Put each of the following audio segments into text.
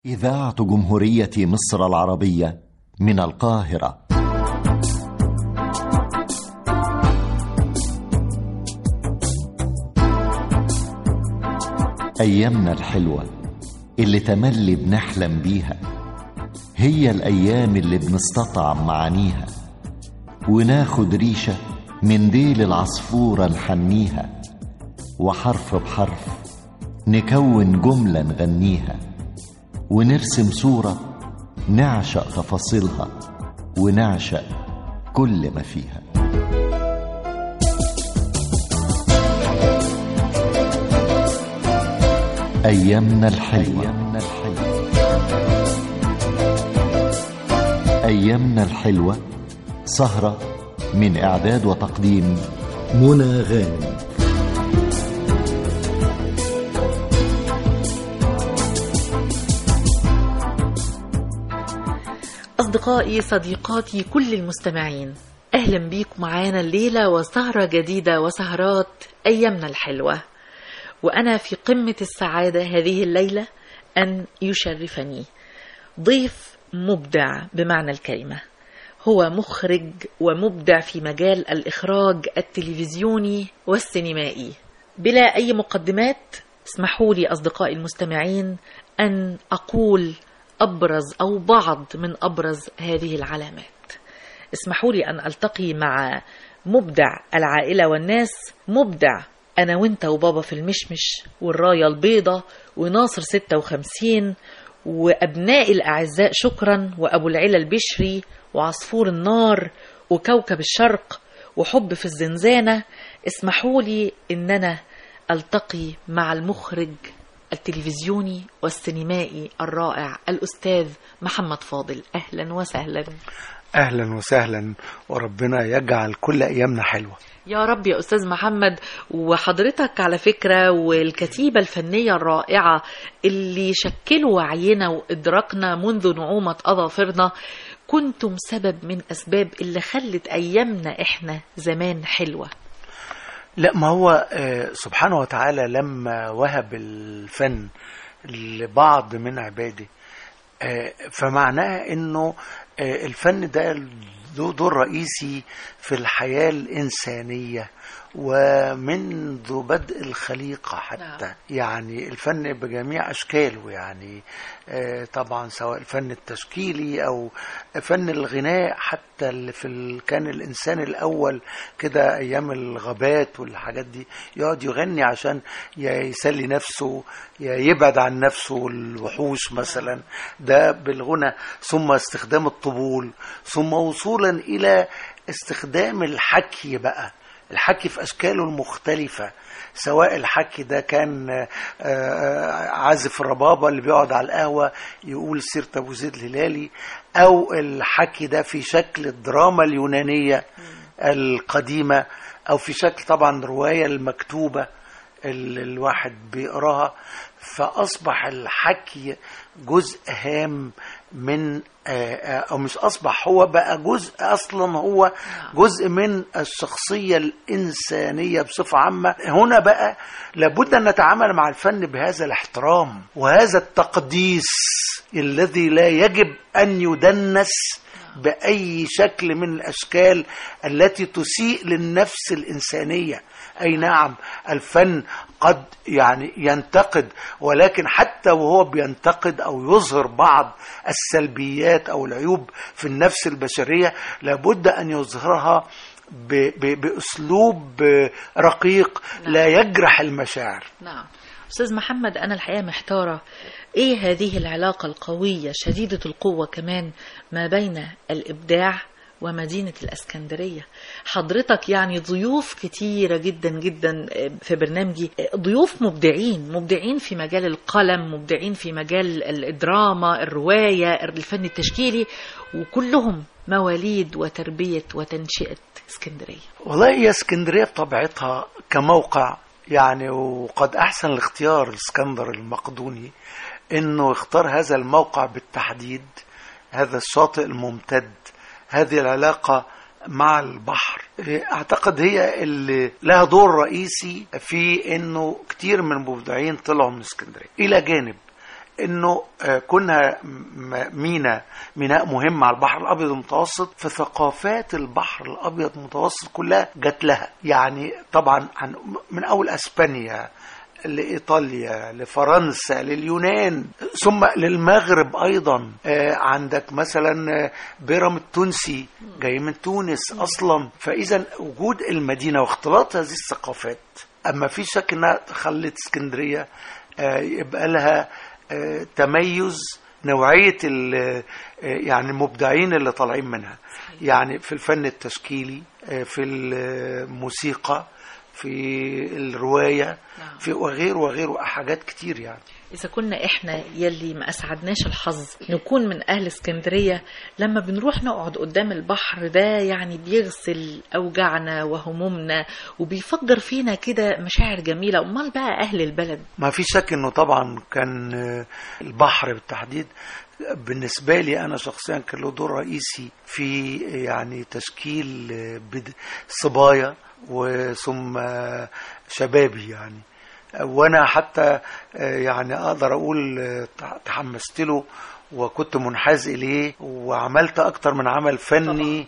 إذاعة جمهورية مصر العربية من القاهرة أيامنا الحلوة اللي تملي بنحلم بيها هي الأيام اللي بنستطعم معانيها وناخد ريشة من ديل العصفورة نحنيها وحرف بحرف نكون جملة نغنيها ونرسم صورة نعشق تفاصيلها ونعشق كل ما فيها أيامنا الحلوة أيامنا الحلوة أيامنا الحلوة سهرة من إعداد وتقديم منى غانم أصدقائي صديقاتي كل المستمعين أهلا بيكم معانا الليلة وسهرة جديدة وسهرات أيامنا الحلوة وأنا في قمة السعادة هذه الليلة أن يشرفني ضيف مبدع بمعنى الكلمة هو مخرج ومبدع في مجال الإخراج التلفزيوني والسينمائي بلا أي مقدمات اسمحوا لي أصدقائي المستمعين أن أقول أبرز أو بعض من أبرز هذه العلامات اسمحوا لي أن ألتقي مع مبدع العائلة والناس مبدع أنا وإنت وبابا في المشمش والراية البيضة وناصر 56 وأبنائي الأعزاء شكرا وأبو العلا البشري وعصفور النار وكوكب الشرق وحب في الزنزانة اسمحوا لي إن أنا ألتقي مع المخرج التلفزيوني والسينمائي الرائع الأستاذ محمد فاضل أهلا وسهلا اهلا وسهلا وربنا يجعل كل ايامنا حلوه يا رب يا أستاذ محمد وحضرتك على فكرة والكتيبة الفنية الرائعة اللي شكلوا وعينا وإدراكنا منذ نعومة أظافرنا كنتم سبب من أسباب اللي خلت أيامنا إحنا زمان حلوة لا ما هو آه، سبحانه وتعالى لما وهب الفن لبعض من عباده آه، فمعناه انه آه، الفن ده له دور رئيسي في الحياة الإنسانية ومنذ بدء الخليقة حتى نعم. يعني الفن بجميع أشكاله يعني آه، طبعا سواء الفن التشكيلي أو فن الغناء حتى اللي في ال... كان الإنسان الأول كده أيام الغابات والحاجات دي يقعد يغني عشان يا يسلي نفسه يا يبعد عن نفسه الوحوش مثلا ده بالغنى ثم استخدام الطبول ثم وصولا إلى استخدام الحكي بقى الحكي في أشكاله المختلفة سواء الحكي ده كان آه، آه، عازف الربابة اللي بيقعد على القهوة يقول سيرة أبو زيد الهلالي أو الحكي ده في شكل الدراما اليونانية القديمة أو في شكل طبعا رواية المكتوبة اللي الواحد بيقراها فأصبح الحكي جزء هام من آه، آه، أو مش أصبح هو بقى جزء أصلا هو جزء من الشخصية الإنسانية بصفة عامة هنا بقى لابد أن نتعامل مع الفن بهذا الاحترام وهذا التقديس الذي لا يجب أن يدنس بأي شكل من الأشكال التي تسيء للنفس الإنسانية أي نعم الفن قد يعني ينتقد ولكن حتى وهو بينتقد أو يظهر بعض السلبيات أو العيوب في النفس البشرية لابد أن يظهرها ب- ب- بأسلوب رقيق لا يجرح المشاعر نعم أستاذ محمد أنا الحقيقة محتارة إيه هذه العلاقة القوية شديدة القوة كمان ما بين الإبداع ومدينة الأسكندرية حضرتك يعني ضيوف كتيرة جدا جدا في برنامجي ضيوف مبدعين مبدعين في مجال القلم مبدعين في مجال الدراما الرواية الفن التشكيلي وكلهم مواليد وتربية وتنشئة اسكندرية والله هي اسكندريه بطبيعتها كموقع يعني وقد احسن الاختيار الاسكندر المقدوني انه اختار هذا الموقع بالتحديد هذا الشاطئ الممتد هذه العلاقه مع البحر اعتقد هي اللي لها دور رئيسي في انه كتير من المبدعين طلعوا من اسكندريه الى جانب انه آه، كنا م- مينا ميناء مهم على البحر الابيض المتوسط فثقافات البحر الابيض المتوسط كلها جت لها يعني طبعا عن من اول اسبانيا لايطاليا لفرنسا لليونان ثم للمغرب ايضا آه، عندك مثلا آه، بيرام التونسي جاي من تونس اصلا فاذا وجود المدينه واختلاط هذه الثقافات اما في شك انها خلت اسكندريه آه، يبقى لها آه، تميز نوعيه ال- آه، يعني المبدعين اللي طالعين منها يعني في الفن التشكيلي آه، في الموسيقى في الروايه نعم. في وغيره وغيره حاجات كتير يعني إذا كنا إحنا يلي ما أسعدناش الحظ نكون من أهل اسكندرية لما بنروح نقعد قدام البحر ده يعني بيغسل أوجاعنا وهمومنا وبيفجر فينا كده مشاعر جميلة أمال بقى أهل البلد ما في شك انه طبعا كان آه، البحر بالتحديد بالنسبة لي أنا شخصيا كان له دور رئيسي في يعني تشكيل آه، بد- صبايا وثم آه، شبابي يعني وأنا حتى آه، يعني أقدر أقول آه، تحمست له وكنت منحاز إليه وعملت أكتر من عمل فني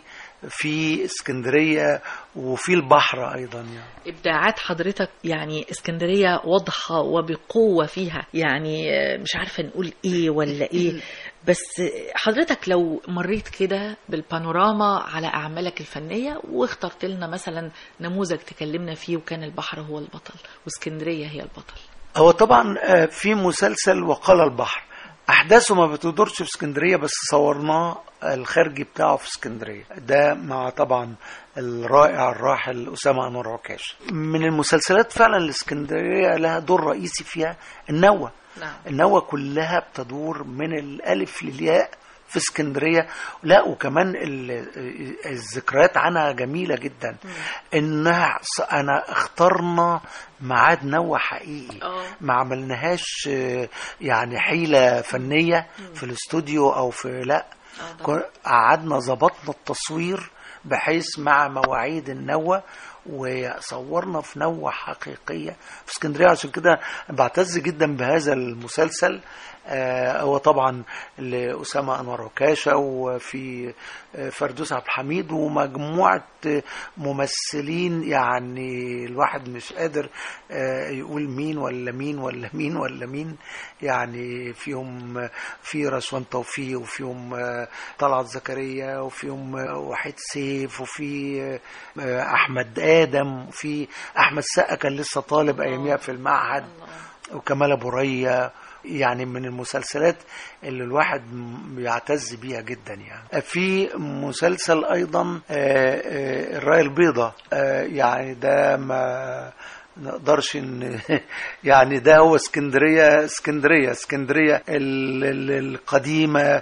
في اسكندرية وفي البحر أيضا يعني إبداعات حضرتك يعني اسكندرية واضحة وبقوة فيها يعني آه، مش عارفة نقول إيه ولا إيه بس حضرتك لو مريت كده بالبانوراما على أعمالك الفنية واخترت لنا مثلا نموذج تكلمنا فيه وكان البحر هو البطل واسكندرية هي البطل هو طبعا آه، في مسلسل وقال البحر احداثه ما بتدورش في اسكندريه بس صورناه الخارجي بتاعه في اسكندريه ده مع طبعا الرائع الراحل اسامه انور عكاش من المسلسلات فعلا الاسكندريه لها دور رئيسي فيها النوة نعم النوة كلها بتدور من الالف للياء في اسكندريه لا وكمان ال- الذكريات عنها جميله جدا انها انا اخترنا ميعاد نوة حقيقي آه. ما عملناهاش آه، يعني حيلة فنية في الاستوديو او في لا آه، كن- قعدنا ظبطنا التصوير بحيث مع مواعيد النوة وصورنا في نوة حقيقية في اسكندرية عشان كده بعتز جدا بهذا المسلسل آه، هو طبعا لأسامة أنور عكاشة وفي آه، فردوس عبد الحميد ومجموعة آه، ممثلين يعني الواحد مش قادر آه، يقول مين ولا مين ولا مين ولا مين يعني فيهم آه، في رشوان توفيق وفيهم آه، طلعت زكريا وفيهم آه، وحيد سيف وفي آه، آه، أحمد آدم وفي أحمد سقا كان لسه طالب أياميها في المعهد وكمال ابو ريا يعني من المسلسلات اللي الواحد م- بيعتز بيها جدا يعني في مسلسل ايضا آه، آه، الرايه البيضاء آه، يعني ده ما نقدرش ان يعني ده هو اسكندريه اسكندريه اسكندريه ال- ال- القديمه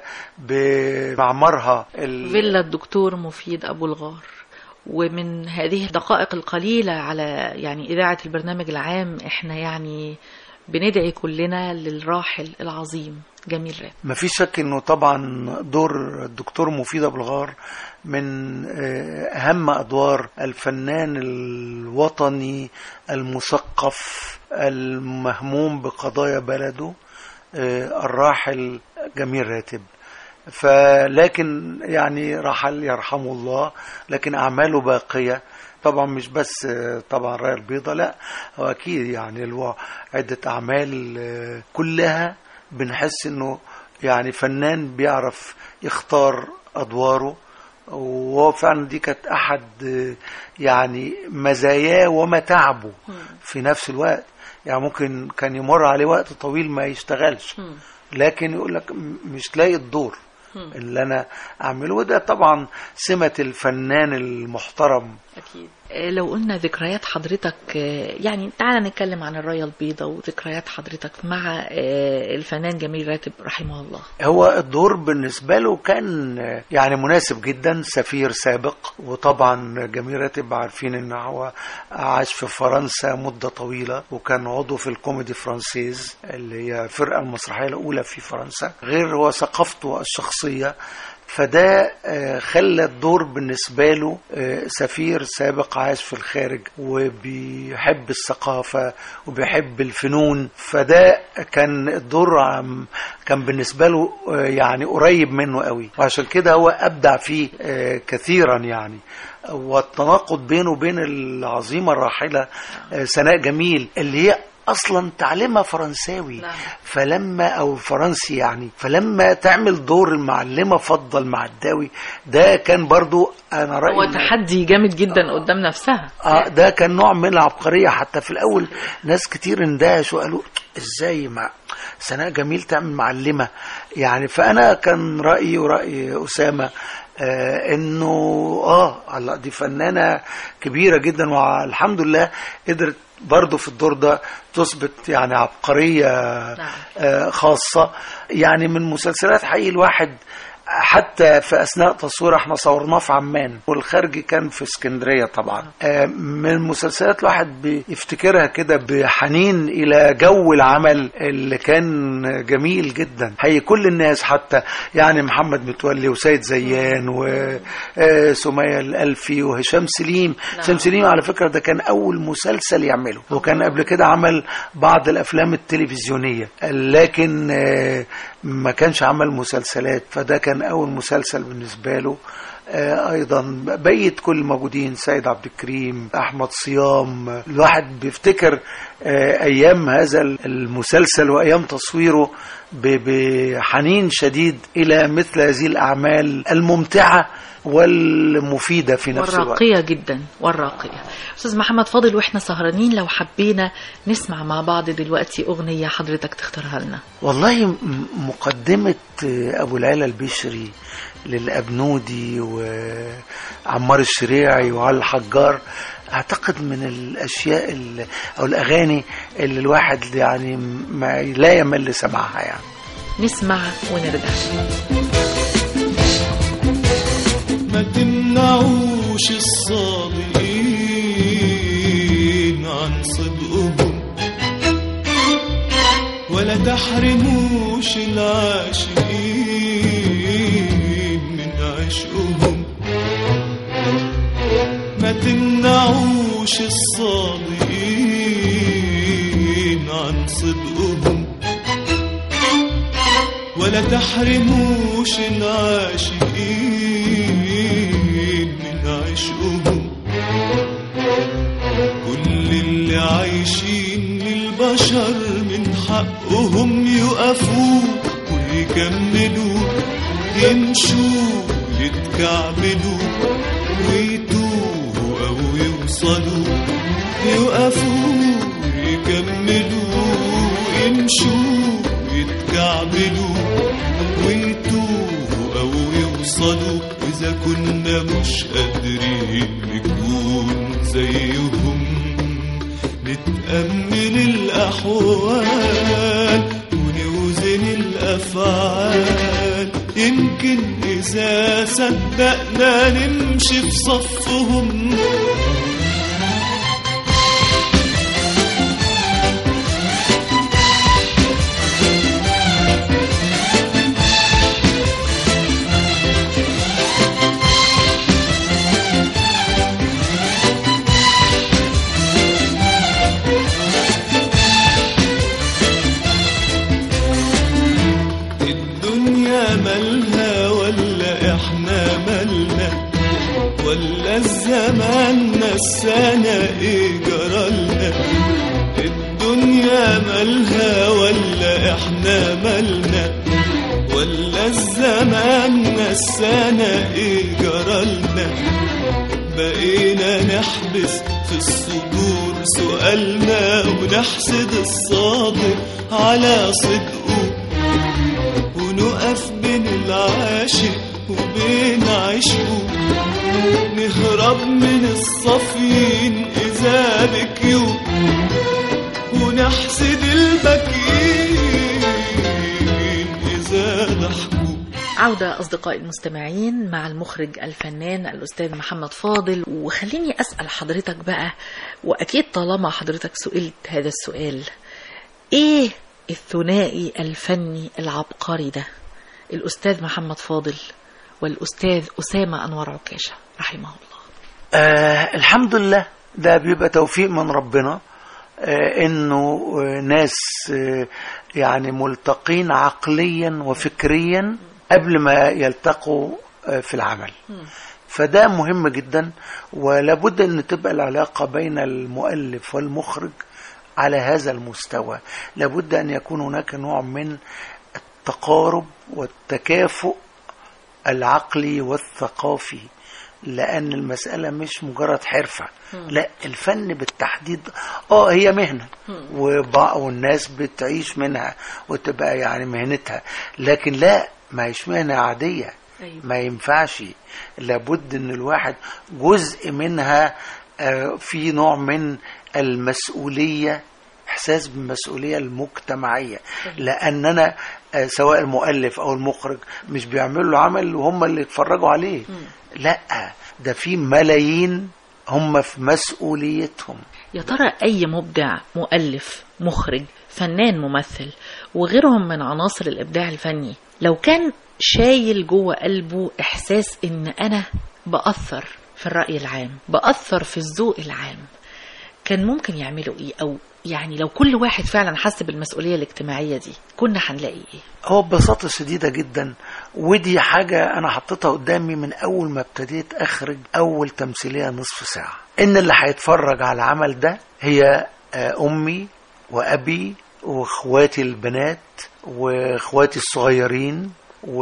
بمعمرها ال- فيلا الدكتور مفيد أبو الغار ومن هذه الدقائق القليلة على يعني إذاعة البرنامج العام إحنا يعني بندعي كلنا للراحل العظيم جميل رات ما في شك انه طبعا دور الدكتور مفيد ابو الغار من آه، اهم ادوار الفنان الوطني المثقف المهموم بقضايا بلده آه، الراحل جميل راتب فلكن يعني رحل يرحمه الله لكن اعماله باقيه طبعا مش بس آه، طبعا رايه البيضاء لا هو اكيد يعني له عده اعمال آه، كلها بنحس انه يعني فنان بيعرف يختار ادواره وهو فعلا دي كانت احد آه، يعني مزاياه ومتاعبه في نفس الوقت يعني ممكن كان يمر عليه وقت طويل ما يشتغلش لكن يقول لك م- مش لاقي الدور اللي انا اعمله وده طبعا سمه الفنان المحترم أكيد لو قلنا ذكريات حضرتك آه، يعني تعالى نتكلم عن الراية البيضاء وذكريات حضرتك مع آه، الفنان جميل راتب رحمه الله هو الدور بالنسبة له كان يعني مناسب جدا سفير سابق وطبعا جميل راتب عارفين ان هو عاش في فرنسا مدة طويلة وكان عضو في الكوميدي فرانسيز اللي هي الفرقة المسرحية الأولى في فرنسا غير هو ثقافته الشخصية فده آه، خلى الدور بالنسبة له آه، سفير سابق عاش في الخارج وبيحب الثقافة وبيحب الفنون فده كان الدور عم- كان بالنسبة له آه، يعني قريب منه قوي وعشان كده هو أبدع فيه آه، كثيرا يعني والتناقض بينه وبين العظيمة الراحلة آه، سناء جميل اللي هي اصلا تعليمها فرنساوي نعم. فلما او فرنسي يعني فلما تعمل دور المعلمه فضل مع الداوي ده كان برضو انا رايي هو إن- تحدي جامد جدا قدام نفسها اه ده كان نوع من العبقريه حتى في الاول ناس كتير اندهشوا وقالوا ازاي مع سناء جميل تعمل معلمه يعني فانا كان رايي وراي اسامه آه انه اه الله دي فنانه كبيره جدا والحمد لله قدرت برضه في الدور ده تثبت يعني عبقريه آه خاصه يعني من مسلسلات حقيقي الواحد حتى في اثناء تصوير احنا صورناه في عمان والخارج كان في اسكندريه طبعا آه، من المسلسلات الواحد بيفتكرها كده بحنين الى جو العمل اللي كان جميل جدا هي كل الناس حتى يعني محمد متولي وسيد زيان وسمية الألفي وهشام سليم هشام سليم على فكرة ده كان أول مسلسل يعمله وكان قبل كده عمل بعض الأفلام التلفزيونية لكن آه، ما كانش عمل مسلسلات فده كان أول مسلسل بالنسبة له آه، ايضا بقيه كل الموجودين سيد عبد الكريم احمد صيام الواحد بيفتكر آه، ايام هذا المسلسل وايام تصويره ب- بحنين شديد الى مثل هذه الاعمال الممتعه والمفيده في نفس الوقت والراقية جدا والراقية أستاذ محمد فاضل وإحنا سهرانين لو حبينا نسمع مع بعض دلوقتي أغنية حضرتك تختارها لنا والله م- مقدمة أبو العلا البشري للأبنودي وعمار الشريعي وعلي الحجار أعتقد من الأشياء ال- أو الأغاني اللي الواحد يعني ما لا يمل سماعها يعني نسمع ونرجع ما تمنعوش الصادقين عن صدقهم ولا تحرموش العاشقين من عشقهم ما تمنعوش الصادقين عن صدقهم ولا تحرموش العاشقين من عشقهم كل اللي عايشين للبشر من حقهم يقفوا ويكملوا يمشوا يتكعبلوا ويتوهوا أو يوصلوا يقفوا يكملوا يمشوا يتكعبلوا ويتوهوا أو يوصلوا إذا كنا مش قادرين نكون زيهم نتأمل الأحوال ونوزن الأفعال يمكن إذا صدقنا نمشي في صفهم الدنيا مالها ولا احنا مالنا ولا الزمان نسانا ايه جرالنا الدنيا مالها ولا احنا مالنا ولا الزمان نسانا ايه جرالنا بقينا نحبس في الصدور سؤالنا ونحسد الصادق على صدقه ونقف بين العاشق وبين عشقه نهرب من الصفين إذا بكيوا ونحسد البكين إذا ضحكوا عودة أصدقائي المستمعين مع المخرج الفنان الأستاذ محمد فاضل وخليني أسأل حضرتك بقى وأكيد طالما حضرتك سئلت هذا السؤال إيه الثنائي الفني العبقري ده الأستاذ محمد فاضل والأستاذ أسامة أنور عكاشة رحمه الله آه الحمد لله ده بيبقى توفيق من ربنا آه انه آه ناس آه يعني ملتقين عقليا وفكريا قبل ما يلتقوا آه في العمل فده مهم جدا ولابد ان تبقى العلاقة بين المؤلف والمخرج على هذا المستوى لابد ان يكون هناك نوع من التقارب والتكافؤ العقلي والثقافي لان المساله مش مجرد حرفه لا الفن بالتحديد اه هي مهنه وبع- والناس بتعيش منها وتبقى يعني مهنتها لكن لا ما هيش مهنه عاديه أيوة. ما ينفعش لابد ان الواحد جزء منها آه، في نوع من المسؤوليه احساس بالمسؤوليه المجتمعيه لان انا آه، سواء المؤلف او المخرج مش بيعملوا عمل وهم اللي يتفرجوا عليه لا ده في ملايين هم في مسؤوليتهم يا ترى أي مبدع مؤلف مخرج فنان ممثل وغيرهم من عناصر الإبداع الفني لو كان شايل جوه قلبه إحساس إن أنا بأثر في الرأي العام بأثر في الذوق العام كان ممكن يعملوا إيه أو يعني لو كل واحد فعلا حس بالمسؤولية الاجتماعية دي كنا هنلاقي إيه هو ببساطة شديدة جدا ودي حاجة أنا حطيتها قدامي من أول ما ابتديت أخرج أول تمثيلية نصف ساعة إن اللي هيتفرج على العمل ده هي آه، أمي وأبي وإخواتي البنات وإخواتي الصغيرين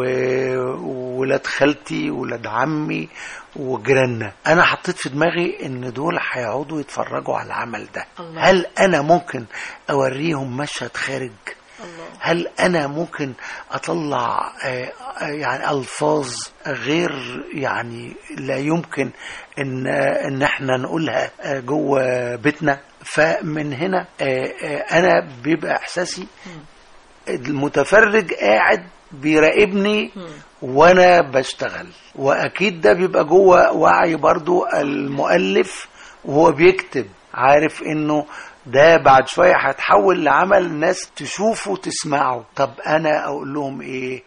وولاد خالتي ولاد عمي وجيراننا انا حطيت في دماغي ان دول هيقعدوا يتفرجوا على العمل ده الله. هل انا ممكن اوريهم مشهد خارج هل انا ممكن اطلع آه، آه، يعني الفاظ غير يعني لا يمكن ان آه، ان احنا نقولها آه، جوه بيتنا فمن هنا آه، آه، انا بيبقى احساسي المتفرج قاعد بيراقبني وانا بشتغل واكيد ده بيبقى جوه وعي برضو المؤلف وهو بيكتب عارف انه ده بعد شوية هتحول لعمل الناس تشوفه وتسمعه طب انا اقول لهم ايه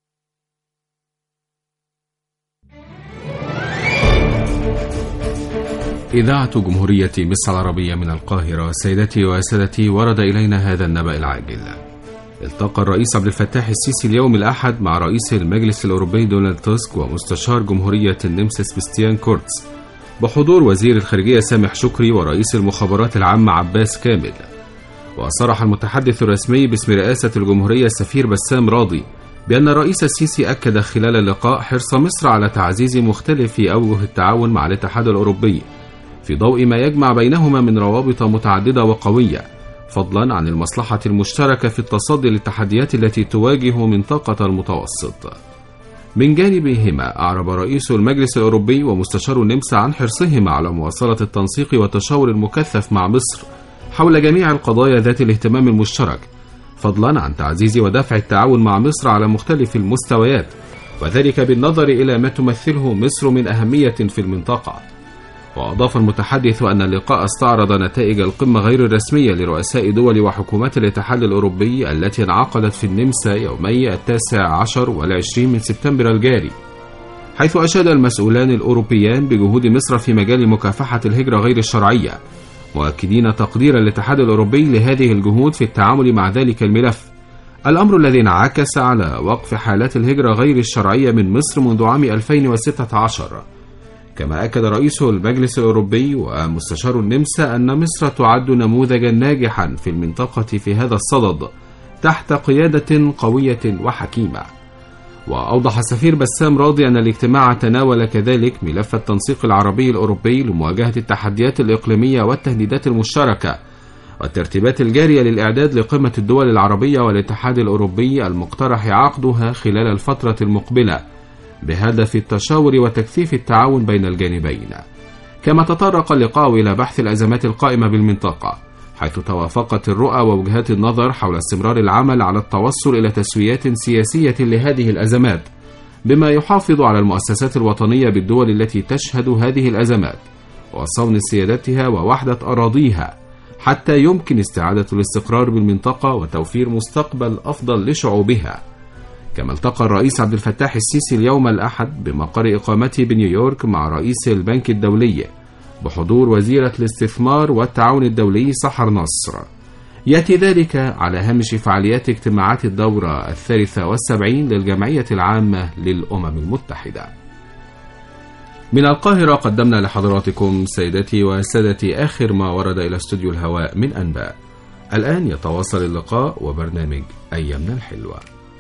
إذاعة جمهورية مصر العربية من القاهرة سيدتي وسادتي ورد إلينا هذا النبأ العاجل التقى الرئيس عبد الفتاح السيسي اليوم الأحد مع رئيس المجلس الأوروبي دونالد توسك ومستشار جمهورية النمسا سبستيان كورتز بحضور وزير الخارجية سامح شكري ورئيس المخابرات العامة عباس كامل وصرح المتحدث الرسمي باسم رئاسة الجمهورية السفير بسام راضي بأن الرئيس السيسي أكد خلال اللقاء حرص مصر على تعزيز مختلف أوجه التعاون مع الاتحاد الأوروبي في ضوء ما يجمع بينهما من روابط متعددة وقوية فضلا عن المصلحة المشتركة في التصدي للتحديات التي تواجه منطقة المتوسط من جانبهما أعرب رئيس المجلس الأوروبي ومستشار النمسا عن حرصهما على مواصلة التنسيق والتشاور المكثف مع مصر حول جميع القضايا ذات الاهتمام المشترك فضلا عن تعزيز ودفع التعاون مع مصر على مختلف المستويات وذلك بالنظر إلى ما تمثله مصر من أهمية في المنطقة وأضاف المتحدث أن اللقاء استعرض نتائج القمة غير الرسمية لرؤساء دول وحكومات الاتحاد الأوروبي التي انعقدت في النمسا يومي التاسع عشر والعشرين من سبتمبر الجاري حيث أشاد المسؤولان الأوروبيان بجهود مصر في مجال مكافحة الهجرة غير الشرعية مؤكدين تقدير الاتحاد الأوروبي لهذه الجهود في التعامل مع ذلك الملف الأمر الذي انعكس على وقف حالات الهجرة غير الشرعية من مصر منذ عام 2016 كما أكد رئيس المجلس الأوروبي ومستشار النمسا أن مصر تعد نموذجا ناجحا في المنطقة في هذا الصدد تحت قيادة قوية وحكيمة وأوضح السفير بسام راضي أن الاجتماع تناول كذلك ملف التنسيق العربي الأوروبي لمواجهة التحديات الإقليمية والتهديدات المشتركة والترتيبات الجارية للإعداد لقمة الدول العربية والاتحاد الأوروبي المقترح عقدها خلال الفترة المقبلة بهدف التشاور وتكثيف التعاون بين الجانبين كما تطرق اللقاء إلى بحث الأزمات القائمة بالمنطقة حيث توافقت الرؤى ووجهات النظر حول استمرار العمل على التوصل إلى تسويات سياسية لهذه الأزمات بما يحافظ على المؤسسات الوطنية بالدول التي تشهد هذه الأزمات وصون سيادتها ووحدة أراضيها حتى يمكن استعادة الاستقرار بالمنطقة وتوفير مستقبل أفضل لشعوبها كما التقى الرئيس عبد الفتاح السيسي اليوم الأحد بمقر إقامته بنيويورك مع رئيس البنك الدولي بحضور وزيرة الاستثمار والتعاون الدولي سحر نصر يأتي ذلك على هامش فعاليات اجتماعات الدورة الثالثة والسبعين للجمعية العامة للأمم المتحدة من القاهرة قدمنا لحضراتكم سيدتي وسادتي آخر ما ورد إلى استوديو الهواء من أنباء الآن يتواصل اللقاء وبرنامج أيامنا الحلوة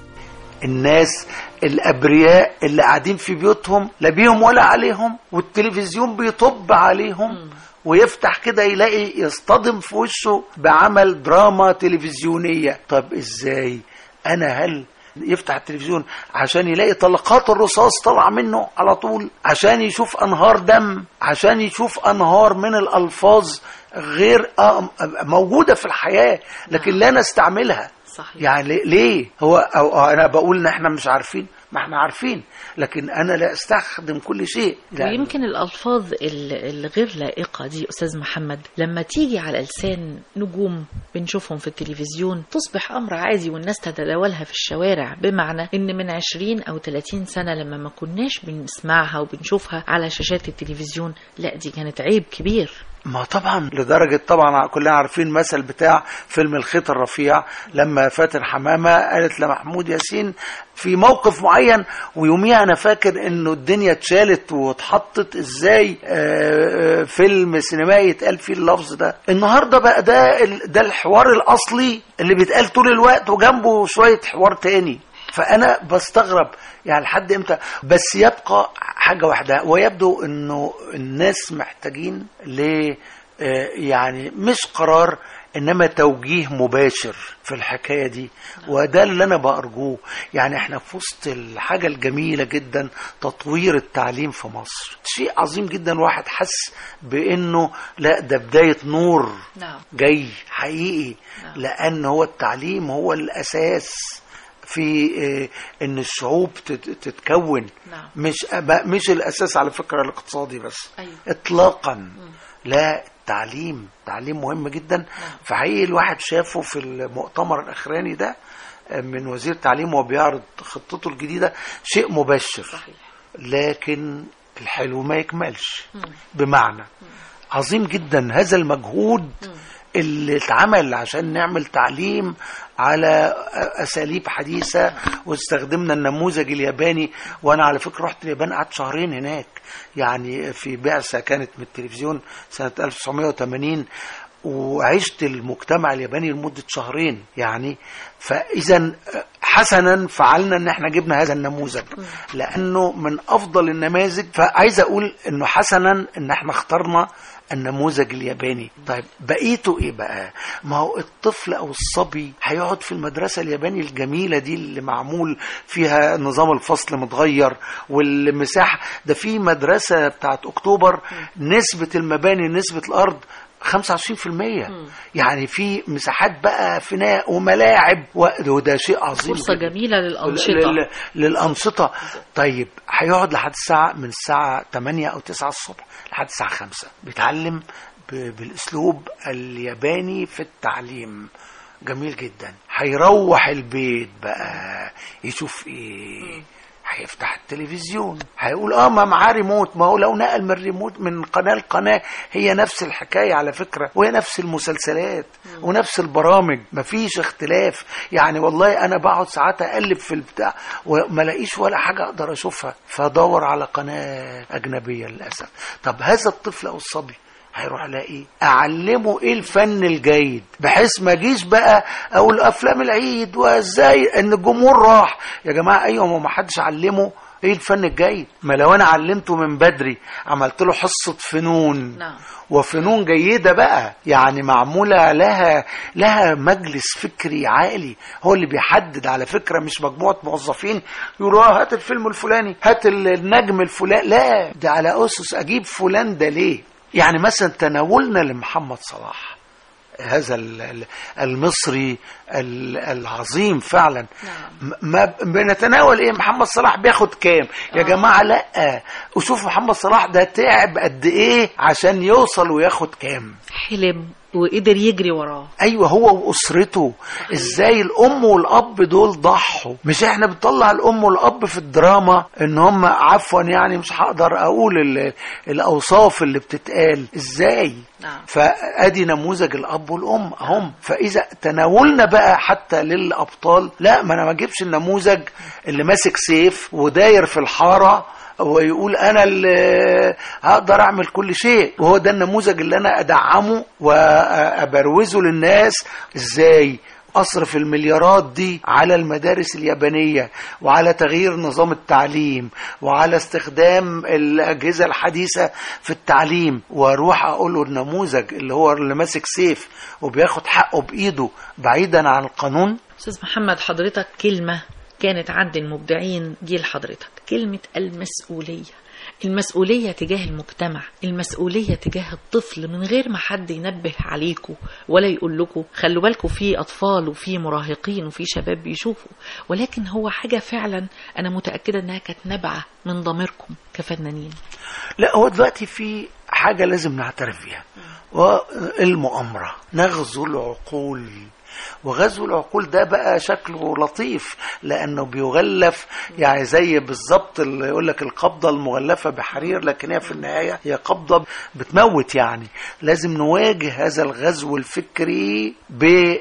الناس الابرياء اللي قاعدين في بيوتهم لا بيهم ولا عليهم والتلفزيون بيطب عليهم ويفتح كده يلاقي يصطدم في وشه بعمل دراما تلفزيونيه طب ازاي انا هل يفتح التلفزيون عشان يلاقي طلقات الرصاص طالعه منه على طول عشان يشوف انهار دم عشان يشوف انهار من الالفاظ غير آه موجوده في الحياه لكن لا نستعملها صحيح يعني ليه هو أو أو انا بقول ان احنا مش عارفين ما احنا عارفين لكن انا لا استخدم كل شيء لا. ويمكن الألفاظ ال- الغير لائقة دي أستاذ محمد لما تيجي على لسان نجوم بنشوفهم في التلفزيون تصبح أمر عادي والناس تتداولها في الشوارع بمعنى إن من 20 أو 30 سنة لما ما كناش بنسمعها وبنشوفها على شاشات التلفزيون لا دي كانت عيب كبير ما طبعا لدرجة طبعا كلنا عارفين مثل بتاع فيلم الخيط الرفيع لما فاتن حمامة قالت لمحمود ياسين في موقف معين ويوميها انا فاكر انه الدنيا اتشالت واتحطت ازاي آه، آه، فيلم سينمائي يتقال فيه اللفظ ده النهارده بقى ده ال- ده الحوار الاصلي اللي بيتقال طول الوقت وجنبه شويه حوار تاني فانا بستغرب يعني لحد امتى بس يبقى حاجه واحده ويبدو انه الناس محتاجين ل آه، يعني مش قرار انما توجيه مباشر في الحكايه دي وده اللي انا بارجوه يعني احنا في وسط الحاجه الجميله جدا تطوير التعليم في مصر شيء عظيم جدا واحد حس بانه لا ده بدايه نور نعم جاي حقيقي نعم. لان هو التعليم هو الاساس في آه، ان الشعوب تت- تتكون نعم. مش أب- مش الاساس على فكره الاقتصادي بس أيوة. اطلاقا لا التعليم تعليم مهم جدا فحقيقي الواحد شافه في المؤتمر الاخراني ده آه، من وزير التعليم وهو بيعرض خطته الجديده شيء مبشر صحيح لكن الحلو ما يكملش بمعنى عظيم جدا هذا المجهود اللي اتعمل عشان نعمل تعليم على اساليب حديثه واستخدمنا النموذج الياباني وانا على فكره رحت اليابان قعدت شهرين هناك يعني في بعثه كانت من التلفزيون سنه 1980 وعشت المجتمع الياباني لمدة شهرين يعني فإذا حسنا فعلنا ان احنا جبنا هذا النموذج لانه من افضل النماذج فعايز اقول انه حسنا ان احنا اخترنا النموذج الياباني طيب بقيته ايه بقى ما هو الطفل او الصبي هيقعد في المدرسة الياباني الجميلة دي اللي معمول فيها نظام الفصل متغير والمساحة ده في مدرسة بتاعت اكتوبر نسبة المباني نسبة الارض 25% يعني في مساحات بقى فناء وملاعب وده شيء عظيم فرصة جداً. جميلة للأنشطة لل- للأنشطة طيب هيقعد لحد الساعة من الساعة 8 أو 9 الصبح لحد الساعة 5 بيتعلم ب- بالأسلوب الياباني في التعليم جميل جدا هيروح البيت بقى يشوف ايه هيفتح التلفزيون هيقول اه ما معاه ريموت ما هو لو نقل من ريموت من قناه لقناه هي نفس الحكايه على فكره وهي نفس المسلسلات ونفس البرامج مفيش اختلاف يعني والله انا بقعد ساعات اقلب في البتاع وما الاقيش ولا حاجه اقدر اشوفها فادور على قناه اجنبيه للاسف طب هذا الطفل او الصبي هيروح الاقي اعلمه ايه الفن الجيد بحيث ما اجيش بقى اقول افلام العيد وازاي ان الجمهور راح يا جماعه ايوه ما حدش علمه ايه الفن الجيد ما لو انا علمته من بدري عملت له حصه فنون نعم. وفنون جيده بقى يعني معموله لها لها مجلس فكري عالي هو اللي بيحدد على فكره مش مجموعه موظفين يقولوا آه هات الفيلم الفلاني هات النجم الفلاني لا ده على اسس اجيب فلان ده ليه يعني مثلا تناولنا لمحمد صلاح هذا ال- ال- المصري ال- العظيم فعلا م- ما ب- بنتناول ايه محمد صلاح بياخد كام يا جماعه لا وشوف محمد صلاح ده تعب قد ايه عشان يوصل وياخد كام حلم وقدر يجري وراه ايوه هو واسرته ازاي الام والاب دول ضحوا مش احنا بنطلع الام والاب في الدراما ان هم عفوا يعني مش هقدر اقول ال- الاوصاف اللي بتتقال ازاي نعم. فادي نموذج الاب والام هم فاذا تناولنا بقى حتى للابطال لا ما انا ما اجيبش النموذج اللي ماسك سيف وداير في الحاره ويقول انا اللي هقدر اعمل كل شيء وهو ده النموذج اللي انا ادعمه وابروزه للناس ازاي اصرف المليارات دي على المدارس اليابانيه وعلى تغيير نظام التعليم وعلى استخدام الاجهزه الحديثه في التعليم واروح اقول له النموذج اللي هو اللي ماسك سيف وبياخد حقه بايده بعيدا عن القانون استاذ محمد حضرتك كلمة كانت عند المبدعين جيل حضرتك كلمة المسؤولية المسؤولية تجاه المجتمع المسؤولية تجاه الطفل من غير ما حد ينبه عليكم ولا يقول لكم خلوا بالكم في أطفال وفي مراهقين وفي شباب بيشوفوا ولكن هو حاجة فعلا أنا متأكدة أنها كانت نابعة من ضميركم كفنانين لا هو دلوقتي في حاجة لازم نعترف بيها والمؤامرة نغزو العقول وغزو العقول ده بقى شكله لطيف لانه بيغلف يعني زي بالظبط اللي يقول لك القبضه المغلفه بحرير لكن هي في النهايه هي قبضه بتموت يعني لازم نواجه هذا الغزو الفكري ب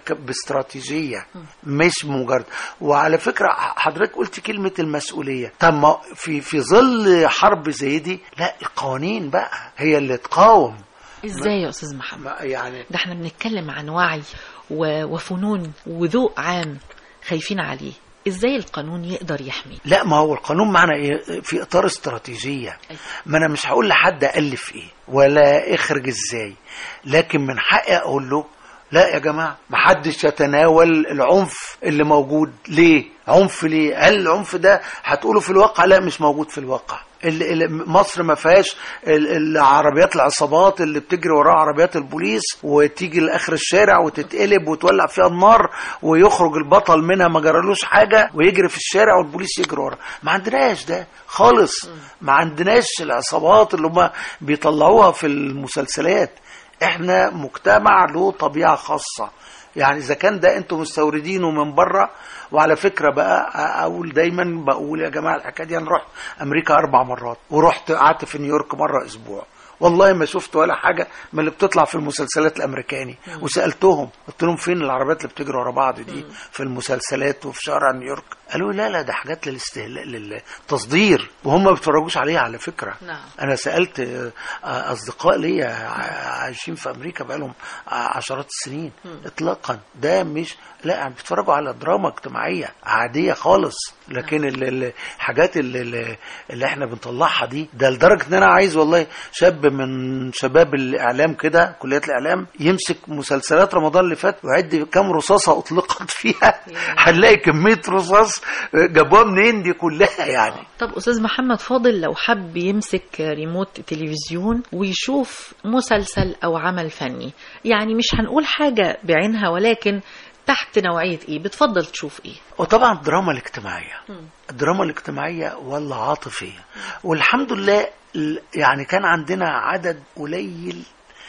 باستراتيجيه مش مجرد وعلى فكره حضرتك قلت كلمه المسؤوليه طب ما في في ظل حرب زي دي لا القوانين بقى هي اللي تقاوم إزاي يا أستاذ محمد ما- يعني ده احنا بنتكلم عن وعي و- وفنون وذوق عام خايفين عليه ازاي القانون يقدر يحمي لا ما هو القانون معنا ايه في اطار استراتيجيه ما انا مش هقول لحد الف ايه ولا اخرج ازاي لكن من حقي اقول له لا يا جماعه ما حدش يتناول العنف اللي موجود ليه عنف ليه هل العنف ده هتقوله في الواقع لا مش موجود في الواقع ال- ال- مصر ما فيهاش ال- العربيات العصابات اللي بتجري وراها عربيات البوليس وتيجي لاخر الشارع وتتقلب وتولع فيها النار ويخرج البطل منها ما جرالوش حاجه ويجري في الشارع والبوليس يجري وراه ما عندناش ده خالص ما عندناش العصابات اللي هم بيطلعوها في المسلسلات احنا مجتمع له طبيعه خاصه يعني اذا كان ده انتم مستوردينه من بره وعلى فكره بقى اقول دايما بقول يا جماعه الحكايه دي انا رحت امريكا اربع مرات ورحت قعدت في نيويورك مره اسبوع والله ما شفت ولا حاجه من اللي بتطلع في المسلسلات الامريكاني وسالتهم قلت لهم فين العربيات اللي بتجري ورا بعض دي في المسلسلات وفي شارع نيويورك قالوا لا لا ده حاجات للاستهلاك للتصدير وهم ما بيتفرجوش عليها على فكره نعم. انا سالت آه، اصدقاء ليا ع- عايشين في امريكا بقالهم عشرات السنين اطلاقا ده مش لا يعني بيتفرجوا على دراما اجتماعيه عاديه خالص لكن ال- ال- الحاجات اللي, اللي- اللي احنا بنطلعها دي ده لدرجه ان انا عايز والله شاب من شباب الاعلام كده كليات الاعلام يمسك مسلسلات رمضان اللي فات ويعد كام رصاصه اطلقت فيها هنلاقي كميه رصاص جابوها منين دي كلها يعني طب استاذ محمد فاضل لو حب يمسك ريموت تلفزيون ويشوف مسلسل او عمل فني يعني مش هنقول حاجه بعينها ولكن تحت نوعيه ايه بتفضل تشوف ايه وطبعا الدراما الاجتماعية الدراما الاجتماعية والعاطفية والحمد لله ال- يعني كان عندنا عدد قليل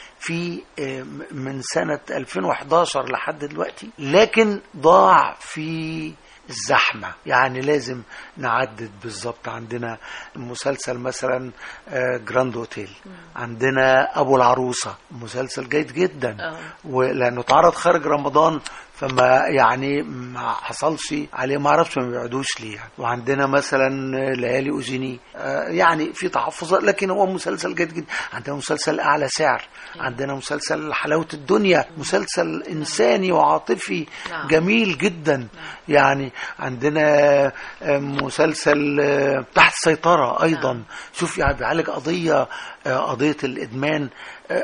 في آه، م- من سنة 2011 لحد دلوقتي لكن ضاع في الزحمة يعني لازم نعدد بالظبط عندنا مسلسل مثلا آه، جراند اوتيل عندنا ابو العروسة مسلسل جيد جدا آه. ولانه اتعرض خارج رمضان فما يعني ما حصلش عليه ما اعرفش ما بيعدوش ليه يعني. وعندنا مثلا ليالي اوزيني آه، يعني في تحفظات لكن هو مسلسل جيد جدا عندنا مسلسل اعلى سعر عندنا مسلسل حلاوه الدنيا مسلسل انساني وعاطفي نعم. جميل جدا يعني عندنا آه، مسلسل آه، تحت السيطره ايضا شوف يعني بيعالج قضيه آه، قضيه الادمان آه،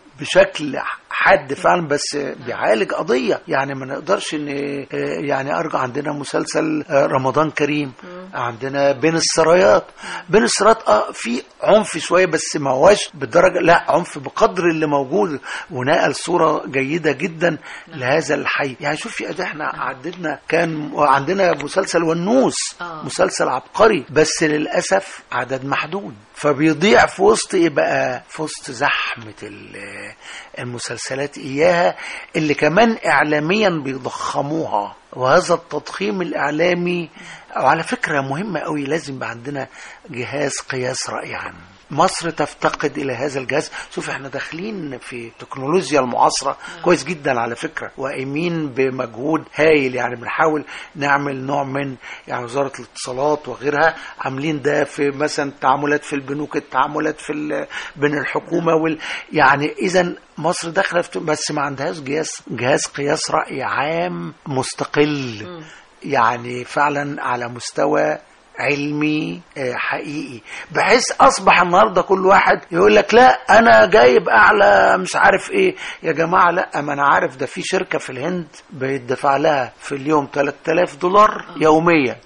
بشكل حاد فعلا بس بيعالج قضيه يعني ما نقدرش ان آه، يعني ارجع عندنا مسلسل آه، رمضان كريم عندنا بين السرايات بين السرايات اه في عنف شويه بس ما هواش بالدرجه لا عنف بقدر اللي موجود ونقل صوره جيده جدا لهذا الحي يعني شوفي ادي احنا عددنا كان عندنا مسلسل ونوس آه. مسلسل عبقري بس للاسف عدد محدود فبيضيع في وسط ايه بقى في وسط زحمه ال- المسلسلات اياها اللي كمان اعلاميا بيضخموها وهذا التضخيم الاعلامي وعلى فكره مهمه قوي لازم يبقى عندنا جهاز قياس راي عام مصر تفتقد الى هذا الجهاز شوف احنا داخلين في تكنولوجيا المعاصره كويس جدا على فكره وقايمين بمجهود هايل يعني بنحاول نعمل نوع من يعني وزاره الاتصالات وغيرها عاملين ده في مثلا التعاملات في البنوك التعاملات في ال- بين الحكومه وال يعني اذا مصر داخله في بس ما عندهاش جهاز جهاز قياس راي عام مستقل يعني فعلا على مستوى علمي آه، حقيقي بحيث اصبح النهارده كل واحد يقول لك لا انا جايب اعلى مش عارف ايه يا جماعه لا ما انا عارف ده في شركه في الهند بيدفع لها في اليوم 3000 دولار يوميا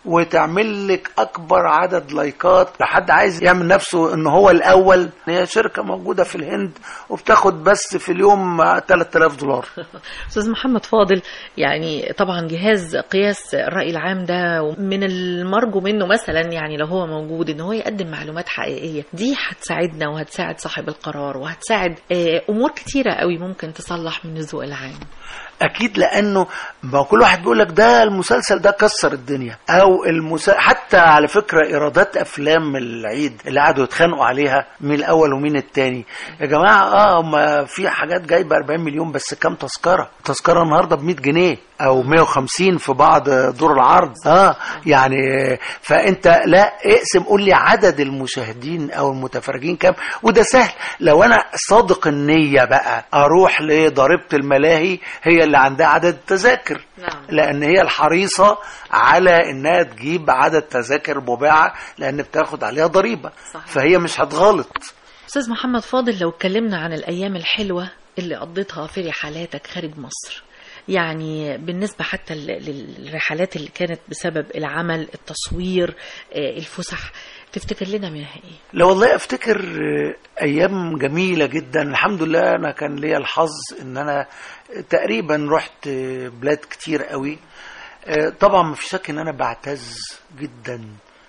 وتعمل لك اكبر عدد لايكات لحد عايز يعمل نفسه ان هو الاول هي شركه موجوده في الهند وبتاخد بس في اليوم 3000 دولار استاذ محمد فاضل يعني طبعا جهاز قياس الراي العام ده من المرجو منه مثلا يعني لو هو موجود ان هو يقدم معلومات حقيقيه دي هتساعدنا وهتساعد صاحب القرار وهتساعد آه، امور كتيره قوي ممكن تصلح من الذوق العام اكيد لانه ما كل واحد بيقول لك ده المسلسل ده كسر الدنيا او المس... حتى على فكره ايرادات افلام العيد اللي قعدوا يتخانقوا عليها مين الاول ومين التاني يا جماعه اه هم في حاجات جايبه 40 مليون بس كام تذكره تذكره النهارده ب 100 جنيه او 150 في بعض دور العرض اه يعني فانت لا اقسم قول لي عدد المشاهدين او المتفرجين كام وده سهل لو انا صادق النيه بقى اروح لضريبه الملاهي هي اللي عندها عدد التذاكر نعم. لان هي الحريصه على انها تجيب عدد تذاكر مباعه لان بتاخد عليها ضريبه صحيح. فهي مش هتغلط استاذ محمد فاضل لو اتكلمنا عن الايام الحلوه اللي قضيتها في رحلاتك خارج مصر يعني بالنسبة حتى لل- للرحلات اللي كانت بسبب العمل التصوير آه، الفسح تفتكر لنا منها ايه؟ لا والله افتكر آه، ايام جميله جدا الحمد لله انا كان ليا الحظ ان انا تقريبا رحت آه، بلاد كتير قوي آه، طبعا ما في شك ان انا بعتز جدا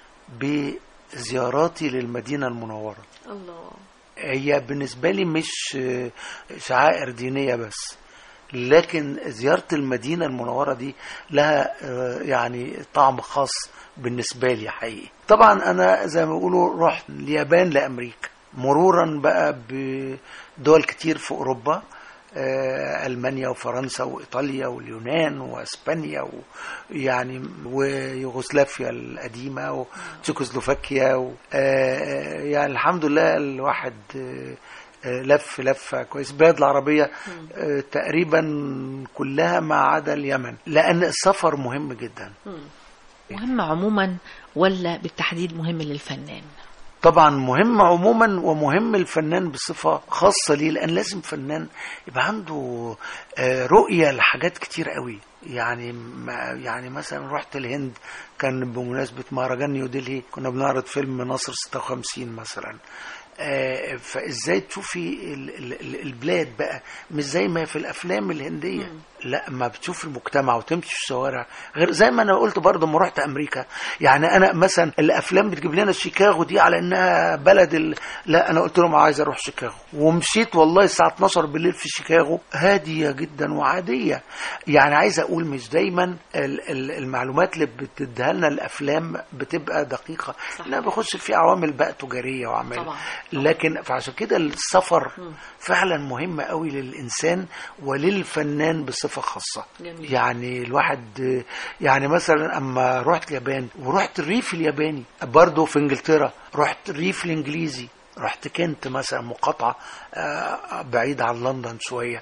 بزياراتي للمدينه المنوره الله هي بالنسبة لي مش آه، شعائر دينية بس لكن زيارة المدينة المنورة دي لها آه، يعني طعم خاص بالنسبة لي حقيقي طبعا أنا زي ما بيقولوا رحت اليابان لأمريكا مرورا بقى بدول كتير في أوروبا آه، ألمانيا وفرنسا وإيطاليا واليونان وأسبانيا ويعني ويوغوسلافيا القديمة وتشيكوسلوفاكيا و- آه، يعني الحمد لله الواحد آه، آه، لف لفة كويس البلاد العربية آه، تقريبا كلها ما عدا اليمن لأن السفر مهم جدا مهم عموما ولا بالتحديد مهم للفنان؟ طبعا مهم عموما ومهم الفنان بصفة خاصة ليه لأن لازم فنان يبقى عنده آه، رؤية لحاجات كتير قوي يعني ما يعني مثلا رحت الهند كان بمناسبة مهرجان نيودلهي كنا بنعرض فيلم ناصر 56 مثلا آه، فازاي تشوفي ال- ال- ال- البلاد بقى مش زي ما في الافلام الهنديه لا ما بتشوف المجتمع وتمشي في الشوارع غير زي ما انا قلت برضه لما رحت امريكا يعني انا مثلا الافلام بتجيب لنا شيكاغو دي على انها بلد ال... لا انا قلت لهم عايز اروح شيكاغو ومشيت والله الساعه 12 بالليل في شيكاغو هاديه جدا وعاديه يعني عايز اقول مش دايما ال- ال- المعلومات اللي بتديها لنا الافلام بتبقى دقيقه لا بخش في عوامل بقى تجاريه وعوامل طبعا. لكن فعشان كده السفر فعلا مهم قوي للانسان وللفنان بصفه خاصه جميل. يعني الواحد يعني مثلا اما رحت اليابان ورحت الريف الياباني برضه في انجلترا رحت الريف الانجليزي رحت كنت مثلا مقاطعة آه، بعيدة عن لندن شوية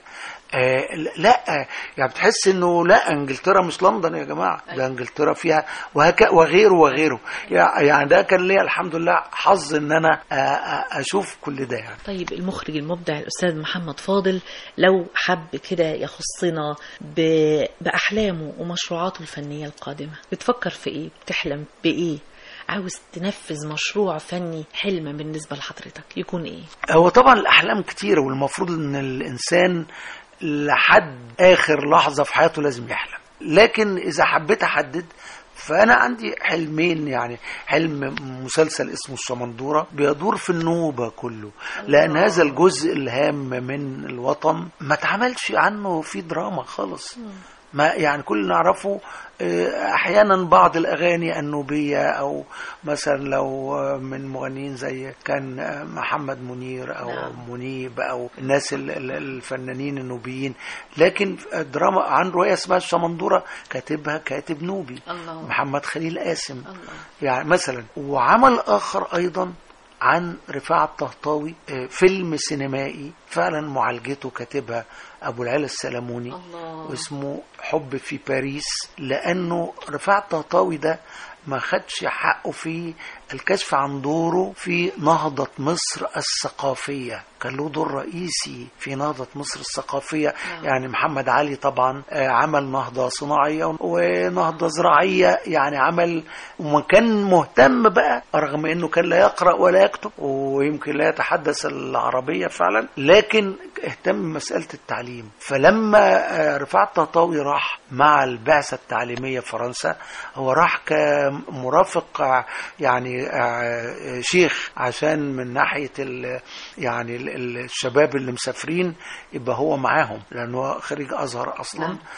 آه لا يعني بتحس انه لا انجلترا مش لندن يا جماعه ده انجلترا فيها وهك وغيره وغيره يع- يعني ده كان ليا الحمد لله حظ ان انا آه، آه، اشوف كل ده يعني طيب المخرج المبدع الأستاذ محمد فاضل لو حب كده يخصنا ب... بأحلامه ومشروعاته الفنية القادمة بتفكر في إيه؟ بتحلم بإيه؟ عاوز تنفذ مشروع فني حلم بالنسبة لحضرتك يكون إيه؟ هو طبعا الاحلام كتيره والمفروض ان الانسان لحد اخر لحظه في حياته لازم يحلم لكن اذا حبيت احدد فانا عندي حلمين يعني حلم مسلسل اسمه الشمندوره بيدور في النوبه كله لان هذا الجزء الهام من الوطن ما اتعملش عنه في دراما خالص ما يعني كل اللي نعرفه آه، احيانا بعض الاغاني النوبيه او مثلا لو آه، من مغنيين زي كان آه، محمد منير او نعم. منيب او الناس ال- ال- الفنانين النوبيين لكن دراما عن روايه اسمها الشمندوره كاتبها كاتب نوبي الله محمد خليل قاسم الله يعني مثلا وعمل اخر ايضا عن رفاعة الطهطاوي آه، فيلم سينمائي فعلا معالجته كاتبها ابو العلا السلموني الله واسمه حب في باريس لانه رفاعة الطهطاوي ده ما خدش حقه في الكشف عن دوره في نهضة مصر الثقافية كان له دور رئيسي في نهضة مصر الثقافية نعم. يعني محمد علي طبعا آه، عمل نهضة صناعية ونهضة زراعية يعني عمل وكان مهتم بقى رغم انه كان لا يقرأ ولا يكتب ويمكن لا يتحدث العربية فعلا لكن اهتم بمسألة التعليم فلما آه، رفاعة الطهطاوي راح مع البعثة التعليمية في فرنسا هو راح كمرافق آه، يعني آه، شيخ عشان من ناحية ال- يعني ال- ال- الشباب اللي مسافرين يبقى هو معاهم لأنه خريج أزهر أصلا نعم.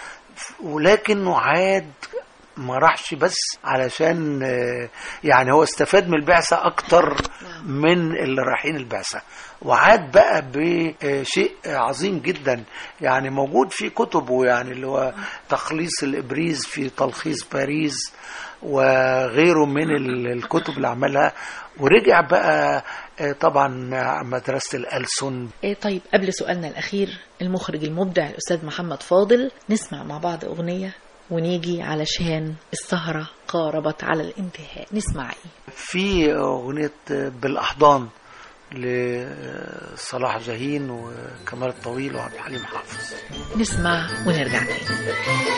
ولكنه عاد ما راحش بس علشان آه، يعني هو استفاد من البعثة أكتر من اللي رايحين البعثة وعاد بقى بشيء عظيم جدا يعني موجود في كتبه يعني اللي هو تخليص الإبريز في تلخيص باريس وغيره من ال- الكتب اللي عملها ورجع بقى آه، طبعا مدرسة الألسن إيه طيب قبل سؤالنا الأخير المخرج المبدع الأستاذ محمد فاضل نسمع مع بعض أغنية ونيجي علشان السهرة قاربت على الانتهاء نسمع إيه في أغنية بالأحضان لصلاح جاهين وكمال الطويل وعبد الحليم حافظ نسمع ونرجع تاني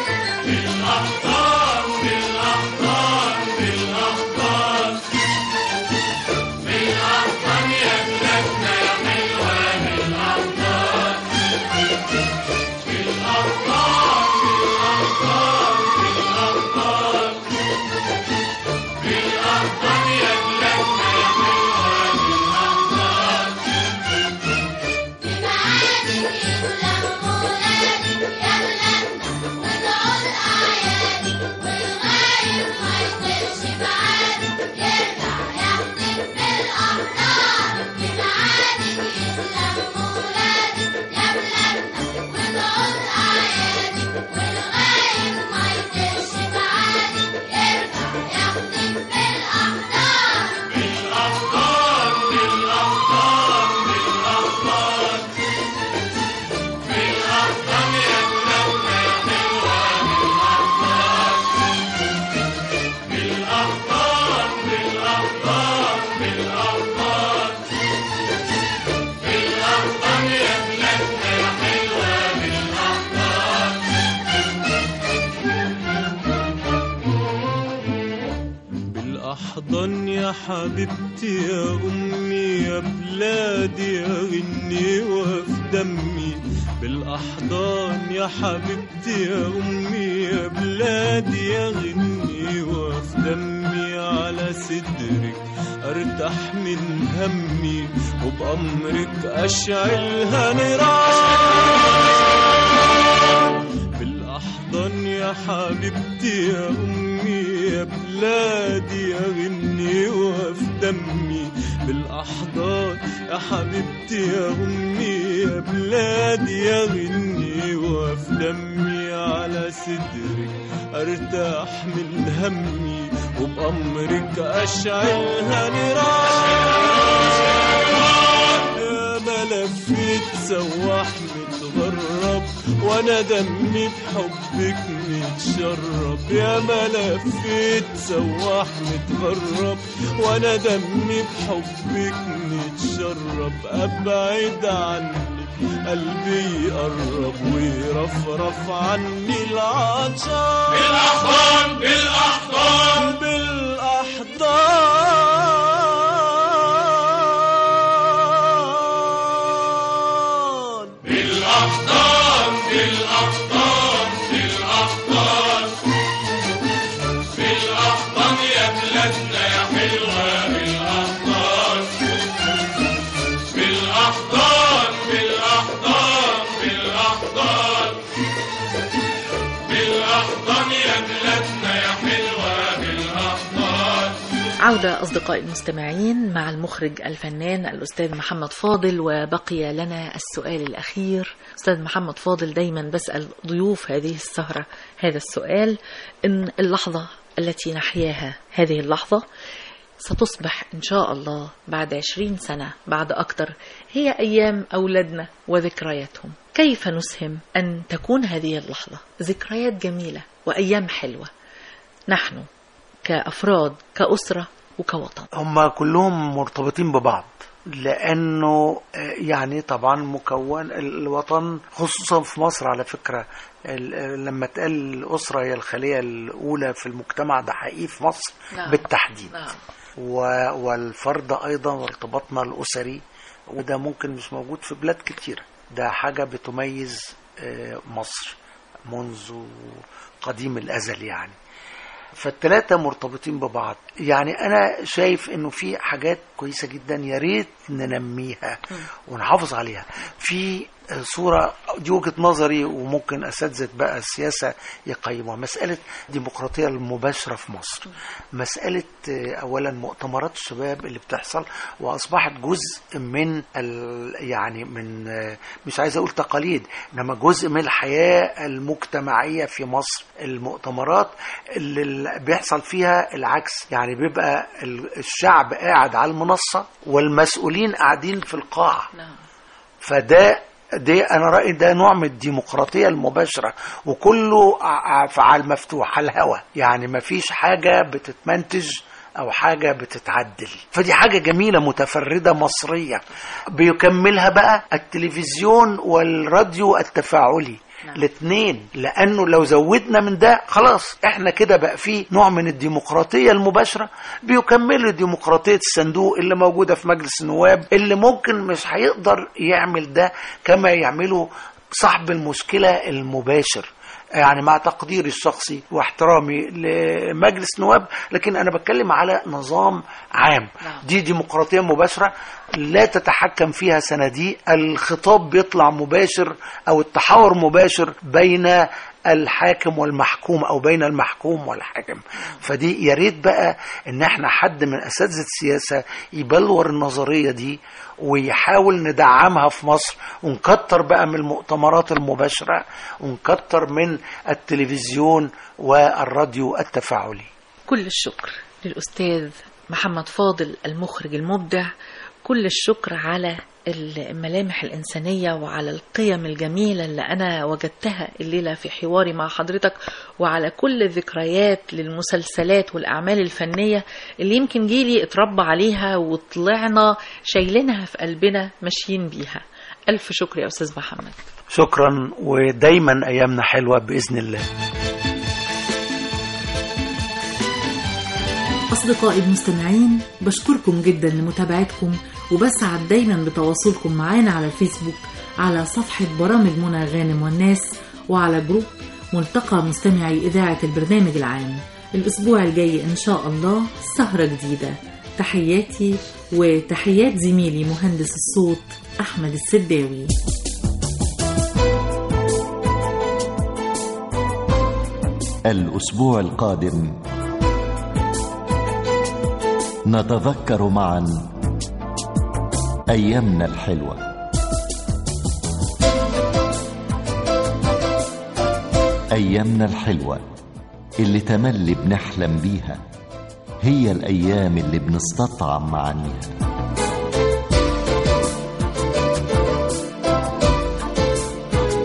بالأحضان يا حبيبتي يا أمي يا بلادي يا غني وفي دمي بالأحضان يا حبيبتي يا أمي يا بلادي يا غني وفي دمي على صدرك أرتاح من همي وبأمرك أشعلها نيران بالأحضان يا حبيبتي يا أمي يا بلادي يا غني وفي دمي بالأحضان يا حبيبتي يا أمي يا بلادي يا غني وفي دمي على صدرك أرتاح من همي وبأمرك أشعلها نيران يا ما لفيت سواح متغرب متغرب وانا دمي بحبك متشرب يا ما لفيت سواح متغرب وانا دمي بحبك متشرب ابعد عني قلبي يقرب ويرفرف عني العطشان بالاحضان بالاحضان بالاحضان عودة أصدقائي المستمعين مع المخرج الفنان الأستاذ محمد فاضل وبقي لنا السؤال الأخير أستاذ محمد فاضل دايما بسأل ضيوف هذه السهرة هذا السؤال إن اللحظة التي نحياها هذه اللحظة ستصبح إن شاء الله بعد عشرين سنة بعد أكتر هي أيام أولادنا وذكرياتهم كيف نسهم أن تكون هذه اللحظة ذكريات جميلة وأيام حلوة نحن كأفراد كأسرة وكوطن هم كلهم مرتبطين ببعض لانه آه، يعني طبعا مكون الوطن خصوصا في مصر على فكره ال- لما تقال الاسره هي الخليه الاولى في المجتمع ده حقيقي في مصر نعم. بالتحديد نعم. و- والفرد ايضا وارتباطنا الاسري وده ممكن مش موجود في بلاد كتيره ده حاجه بتميز آه، مصر منذ قديم الازل يعني فالتلاتة مرتبطين ببعض يعني أنا شايف إنه في حاجات كويسة جدا يا ريت ننميها ونحافظ عليها في صورة دي وجهة نظري وممكن أساتذة بقى السياسة يقيموها مسألة الديمقراطية المباشرة في مصر مسألة آه، أولا مؤتمرات الشباب اللي بتحصل وأصبحت جزء من ال يعني من آه، مش عايز أقول تقاليد إنما جزء من الحياة المجتمعية في مصر المؤتمرات اللي ال- بيحصل فيها العكس يعني بيبقى ال- الشعب قاعد على المنصة والمسؤولين قاعدين في القاعة نعم فده دي انا رايي ده نوع من الديمقراطيه المباشره وكله ع- ع- على المفتوح على الهوا يعني ما فيش حاجه بتتمنتج او حاجه بتتعدل فدي حاجه جميله متفرده مصريه بيكملها بقى التلفزيون والراديو التفاعلي نعم. الاثنين لانه لو زودنا من ده خلاص احنا كده بقى في نوع من الديمقراطيه المباشره بيكملوا ديمقراطيه الصندوق اللي موجوده في مجلس النواب اللي ممكن مش هيقدر يعمل ده كما يعمله صاحب المشكله المباشر يعني مع تقديري الشخصي واحترامي لمجلس نواب لكن انا بتكلم على نظام عام نعم. دي ديمقراطيه مباشره لا تتحكم فيها صناديق الخطاب بيطلع مباشر او التحاور مباشر بين الحاكم والمحكوم او بين المحكوم والحاكم فدي يا ريت بقى ان احنا حد من اساتذه السياسه يبلور النظريه دي ويحاول ندعمها في مصر ونكتر بقى من المؤتمرات المباشره ونكتر من التلفزيون والراديو التفاعلي كل الشكر للأستاذ محمد فاضل المخرج المبدع كل الشكر على الملامح الإنسانية وعلى القيم الجميلة اللي أنا وجدتها الليلة في حواري مع حضرتك وعلى كل الذكريات للمسلسلات والأعمال الفنية اللي يمكن جيلي اتربى عليها وطلعنا شايلينها في قلبنا ماشيين بيها ألف شكر يا أستاذ محمد شكرا ودايما ايامنا حلوه باذن الله أصدقائي المستمعين بشكركم جدا لمتابعتكم وبسعد دايما بتواصلكم معانا على الفيسبوك على صفحة برامج منى غانم والناس وعلى جروب ملتقى مستمعي إذاعة البرنامج العام الأسبوع الجاي إن شاء الله سهرة جديدة تحياتي وتحيات زميلي مهندس الصوت أحمد السداوي الأسبوع القادم نتذكر معا أيامنا الحلوة أيامنا الحلوة اللي تملي بنحلم بيها هي الأيام اللي بنستطعم معانيها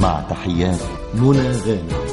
مع تحيات منى غانم